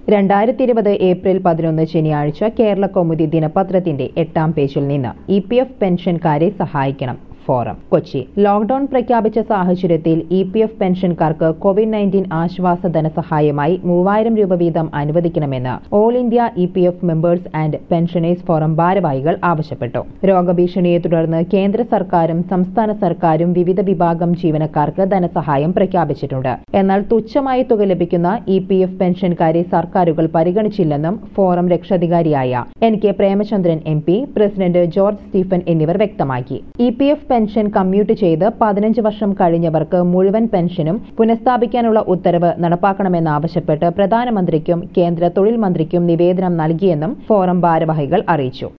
രണ്ടായിരത്തി ഇരുപത് ഏപ്രിൽ പതിനൊന്ന് ശനിയാഴ്ച കേരള കൗമുദി ദിനപത്രത്തിന്റെ എട്ടാം പേജിൽ നിന്ന് ഇ പി എഫ് പെൻഷൻകാരെ സഹായിക്കണം ഫോറം കൊച്ചി ലോക്ഡൌൺ പ്രഖ്യാപിച്ച സാഹചര്യത്തിൽ ഇ പി എഫ് പെൻഷൻകാർക്ക് കോവിഡ് നയൻറ്റീൻ ആശ്വാസ ധനസഹായമായി മൂവായിരം രൂപ വീതം അനുവദിക്കണമെന്ന് all India E P F members and pensioners forum ഭാരവാഹികൾ ആവശ്യപ്പെട്ടു രോഗഭീഷണിയെ തുടർന്ന് കേന്ദ്ര സർക്കാരും സംസ്ഥാന സർക്കാരും വിവിധ വിഭാഗം ജീവനക്കാർക്ക് ധനസഹായം പ്രഖ്യാപിച്ചിട്ടുണ്ട് എന്നാൽ തുച്ഛമായ തുക ലഭിക്കുന്ന ഇ പി എഫ് പെൻഷൻകാരെ സർക്കാരുകൾ പരിഗണിച്ചില്ലെന്നും ഫോറം രക്ഷാധികാരിയായ N K Premachandran M P president George Stephen എന്നിവർ വ്യക്തമാക്കി E P F pension commute ചെയ്ത് പതിനഞ്ച് വർഷം കഴിഞ്ഞവർക്ക് മുഴുവൻ പെൻഷനും പുനഃസ്ഥാപിക്കാനുള്ള ഉത്തരവ് നടപ്പാക്കണമെന്നാവശ്യപ്പെട്ട് പ്രധാനമന്ത്രിക്കും കേന്ദ്ര തൊഴിൽ മന്ത്രിക്കും നിവേദനം നൽകിയെന്നും ഫോറം ഭാരവാഹികൾ അറിയിച്ചു